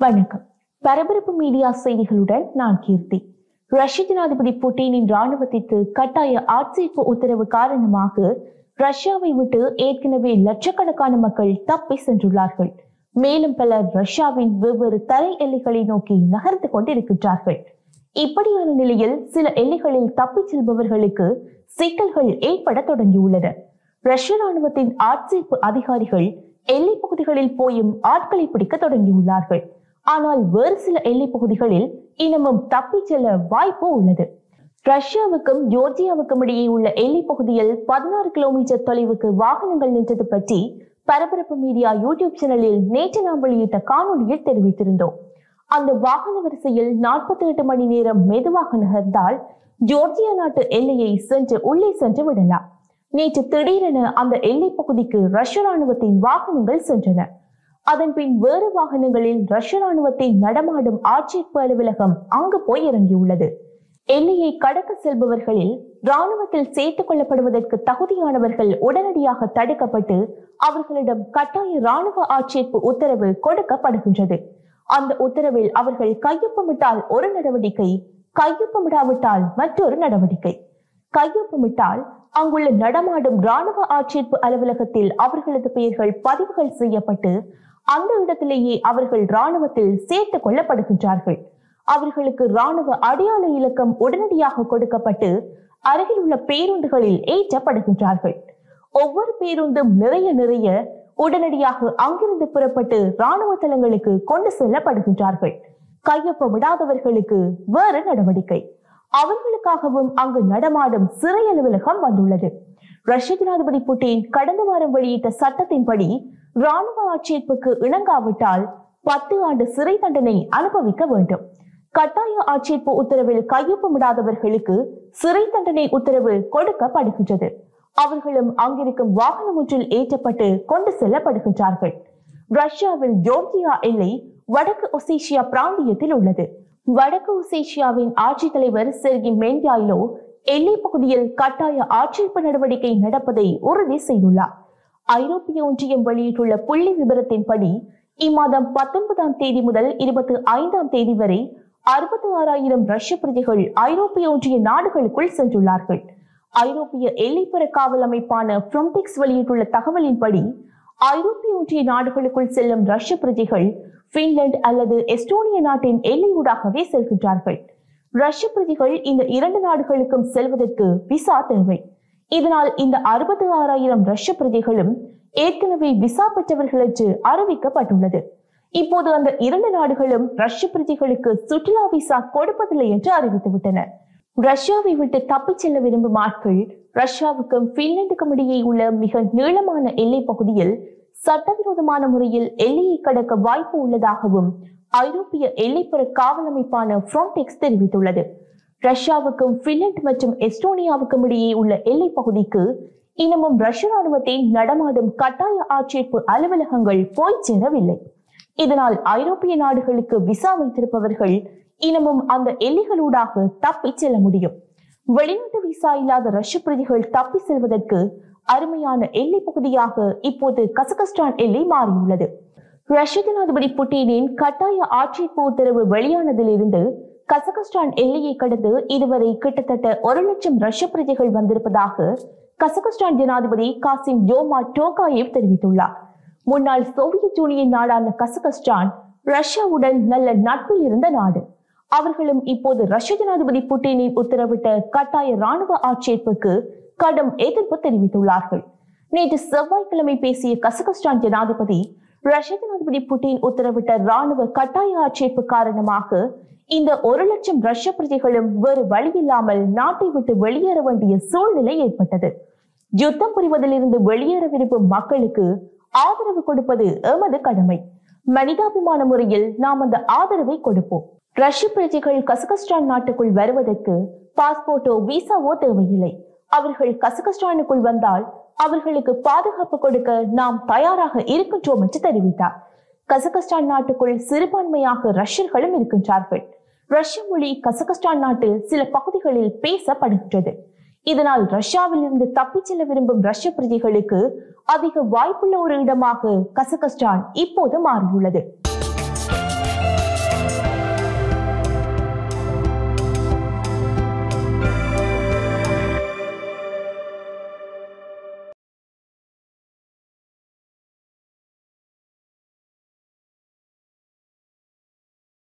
வணக்கம் பரபரப்பு மீடியா செய்திகளுடன் நான் கீர்த்தி ரஷ்ய ஜனாதிபதி புட்டினின் ராணுவத்திற்கு கட்டாய ஆட்சேர்ப்பு உத்தரவு காரணமாக ரஷ்யாவை விட்டு ஏற்கனவே லட்சக்கணக்கான மக்கள் தப்பி சென்றுள்ளார்கள் மேலும் பலர் ரஷ்யாவின் வெவ்வேறு தரை எல்லைகளை நோக்கி நகர்ந்து கொண்டிருக்கின்றார்கள் இப்படியான நிலையில் சில எல்லைகளில் தப்பிச் செல்பவர்களுக்கு சிக்கல்கள் ஏற்பட தொடங்கியுள்ளன ரஷ்ய ராணுவத்தின் ஆட்சேர்ப்பு அதிகாரிகள் எல்லை பகுதிகளில் போயும் ஆட்களை பிடிக்க தொடங்கியுள்ளார்கள் ஆனால் வேறு சில எல்லை பகுதிகளில் இன்னமும் தப்பிச் செல்ல வாய்ப்பு உள்ளது ரஷ்யாவுக்கும் ஜோர்ஜியாவுக்கும் இடையே உள்ள எல்லை பகுதியில் பதினாறு கிலோமீட்டர் தொலைவுக்கு வாகனங்கள் நின்றது பற்றி பரபரப்பு மீடியா யூடியூப் சேனலில் நேற்று நாம் வெளியிட்ட காணொலியில் தெரிவித்திருந்தோம் அந்த வாகன வரிசையில் நாற்பத்தி எட்டு மணி நேரம் மெதுவாக நகர்ந்தால் ஜோர்ஜியா நாட்டு எல்லையை சென்று உள்ளே சென்று விடலாம் நேற்று திடீரென அந்த எல்லை பகுதிக்கு ரஷ்ய ராணுவத்தின் வாகனங்கள் சென்றன அதன் பின் வேறு வாகனங்களில் ரஷ்ய ராணுவத்தின் நடமாடும் ஆட்சேர்ப்பு அலுவலகம் அங்கு போய் இறங்கியுள்ளது எல்லையை கடக்க செல்பவர்களில் ராணுவத்தில் சேர்த்துக் கொள்ளப்படுவதற்கு தகுதியானவர்கள் உடனடியாக தடுக்கப்பட்டு அவர்களிடம் கட்டாய ராணுவ ஆட்சேர்ப்பு உத்தரவு கொடுக்கப்படுகின்றது அந்த உத்தரவில் அவர்கள் கையொப்பமிட்டால் ஒரு நடவடிக்கை கையொப்பமிடாவிட்டால் மற்றொரு நடவடிக்கை கையொப்பமிட்டால் அங்குள்ள நடமாடும் ராணுவ ஆட்சேர்ப்பு அலுவலகத்தில் அவர்களது பெயர்கள் பதிவுகள் செய்யப்பட்டு அந்த இடத்திலேயே அவர்கள் ராணுவத்தில் சேர்த்துக் கொள்ளப்படுகின்றார்கள் அவர்களுக்கு ராணுவ அடையாள இலக்கம் உடனடியாக கொடுக்கப்பட்டு அருகில் உள்ள பேருந்துகளில் ஏற்றப்படுகின்றார்கள் ஒவ்வொரு பேருந்தும் நிறைய நிறைய உடனடியாக அங்கிருந்து புறப்பட்டு ராணுவ தளங்களுக்கு கொண்டு செல்லப்படுகின்றார்கள் கையொப்பமிடாதவர்களுக்கு வேறு நடவடிக்கை அவர்களுக்காகவும் அங்கு நடமாடும் சிறை அலுவலகம் வந்துள்ளது ரஷ்ய ஜனாதிபதி புட்டின் கடந்த வாரம் வெளியிட்ட சட்டத்தின்படி ராணுவ ஆட்சேர்ப்புக்கு இணங்காவிட்டால் பத்து ஆண்டு சிறை தண்டனை அனுபவிக்க வேண்டும் கட்டாய ஆட்சேர்ப்பு உத்தரவில் கையொப்பமிடாதவர்களுக்கு சிறை தண்டனை உத்தரவு கொடுக்கப்படுகின்றது அவர்களும் அங்கிருக்கும் வாகனம் ஒன்றில் ஏற்றப்பட்டு கொண்டு செல்லப்படுகின்றார்கள் ரஷ்யாவில் ஜோர்ஜியா எல்லை வடக்கு ஒசேஷியா பிராந்தியத்தில் உள்ளது வடக்கு ஒசேஷியாவின் ஆட்சித் தலைவர் செர்கி மென்யாயிலோ எல்லை பகுதியில் கட்டாய ஆட்சேர்ப்பு நடவடிக்கை நடப்பதை உறுதி செய்துள்ளார் ஐரோப்பிய ஒன்றியம் வெளியிட்டுள்ள புள்ளி விவரத்தின்படி இம்மாதம் பத்தொன்பதாம் தேதி முதல் இருபத்தி ஐந்தாம் தேதி வரை அறுபத்தி ஆறாயிரம் ரஷ்ய பிரஜைகள் ஐரோப்பிய ஒன்றிய நாடுகளுக்குள் சென்றுள்ளார்கள் ஐரோப்பிய எல்லைப்புற காவல் அமைப்பான ஃப்ரொம்டெக்ஸ் வெளியிட்டுள்ள தகவலின்படி ஐரோப்பிய ஒன்றிய நாடுகளுக்குள் செல்லும் ரஷ்ய பிரஜைகள் பின்லாந்து அல்லது எஸ்டோனிய நாட்டின் எல்லையூடாகவே செல்கின்றார்கள் ரஷ்ய பிரஜைகள் இந்த இரண்டு நாடுகளுக்கும் செல்வதற்கு விசா தேவை இதனால் இந்த அறுபத்தி ஆறாயிரம் ரஷ்ய பிரஜைகளும் ஏற்கனவே விசா பெற்றவர்கள் என்று அறிவிக்கப்பட்டுள்ளது இப்போது அந்த இரண்டு நாடுகளும் ரஷ்ய பிரஜைகளுக்கு சுற்றுலா விசா கொடுப்பதில்லை என்று அறிவித்துவிட்டன ரஷ்யாவை விட்டு தப்பிச் செல்ல விரும்பும் ஆட்கள் ரஷ்யாவுக்கும் பின்லாந்துக்கும் இடையே உள்ள மிக நீளமான எல்லை பகுதியில் சட்டவிரோதமான முறையில் எல்லையை கடக்க வாய்ப்பு உள்ளதாகவும் ஐரோப்பிய எல்லைப்புற காவல் அமைப்பான ஃப்ரான்டெக்ஸ் தெரிவித்துள்ளது ரஷ்யாவுக்கும் பின்லாந்து மற்றும் எஸ்டோனியாவுக்கும் இடையே உள்ள எல்லை பகுதிக்கு இன்னமும் ரஷ்ய ராணுவத்தின் நடமாடும் கட்டாய ஆட்சேர்ப்பு அலுவலகங்கள் போய் சேரவில்லை இதனால் ஐரோப்பிய நாடுகளுக்கு விசா வைத்திருப்பவர்கள் இன்னமும் அந்த எல்லைகளூடாக தப்பி செல்ல முடியும் வெளிநாட்டு விசா இல்லாத ரஷ்ய பிரதிகள் தப்பி செல்வதற்கு அருமையான எல்லை பகுதியாக இப்போது கசகஸ்டான் எல்லை மாறியுள்ளது ரஷ்ய ஜனாதிபதி புட்டினின் கட்டாய ஆட்சேர்ப்பு உத்தரவு வெளியானதிலிருந்து கசகஸ்டான் எல்லையை கடந்து இதுவரை கிட்டத்தட்ட ஒரு லட்சம் ரஷ்ய பிரஜைகள் வந்திருப்பதாக கசகஸ்டான் ஜனாதிபதி காசிம் ஜோமா டோகாயேவ் தெரிவித்துள்ளார் முன்னாள் சோவியத் யூனியன் நாடான கசகஸ்டான் ரஷ்யாவுடன் நல்ல நட்பில் இருந்த நாடு அவர்களும் இப்போது ரஷ்ய ஜனாதிபதி புட்டினின் உத்தரவிட்ட கட்டாய ராணுவ ஆட்சேர்ப்புக்கு கடும் எதிர்ப்பு தெரிவித்துள்ளார்கள் நேற்று செவ்வாய்க்கிழமை பேசிய கசகஸ்டான் ஜனாதிபதி ரஷ்ய ஜனாதிபதி புட்டின் உத்தரவிட்ட ராணுவ கட்டாய ஆட்சேர்ப்பு காரணமாக இந்த ஒரு லட்சம் ரஷ்ய பிரஜைகளும் வேறு வழியில்லாமல் நாட்டை விட்டு வெளியேற வேண்டிய சூழ்நிலை ஏற்பட்டது யுத்தம் புரிவதிலிருந்து வெளியேற விரும்பும் மக்களுக்கு ஆதரவு கொடுப்பது எமது கடமை மனிதாபிமான முறையில் நாம் அந்த ஆதரவை கொடுப்போம் ரஷ்ய பிரஜைகள் கசகஸ்டான் நாட்டுக்குள் வருவதற்கு பாஸ்போர்ட்டோ விசாவோ தேவையில்லை அவர்கள் கசகஸ்டானுக்குள் வந்தால் அவர்களுக்கு பாதுகாப்பு கொடுக்க நாம் தயாராக இருக்கின்றோம் என்று தெரிவித்தார் கசகஸ்தான் நாட்டுக்குள் சிறுபான்மையாக ரஷ்யர்களும் இருக்கின்றார்கள் ரஷ்ய மொழி கசகஸ்தான் நாட்டில் சில பகுதிகளில் பேசப்படுகின்றது இதனால் ரஷ்யாவில் இருந்து தப்பிச் செல்ல விரும்பும் ரஷ்ய பிரஜைகளுக்கு அதிக வாய்ப்புள்ள ஒரு இடமாக கசகஸ்தான் இப்போது மாறியுள்ளது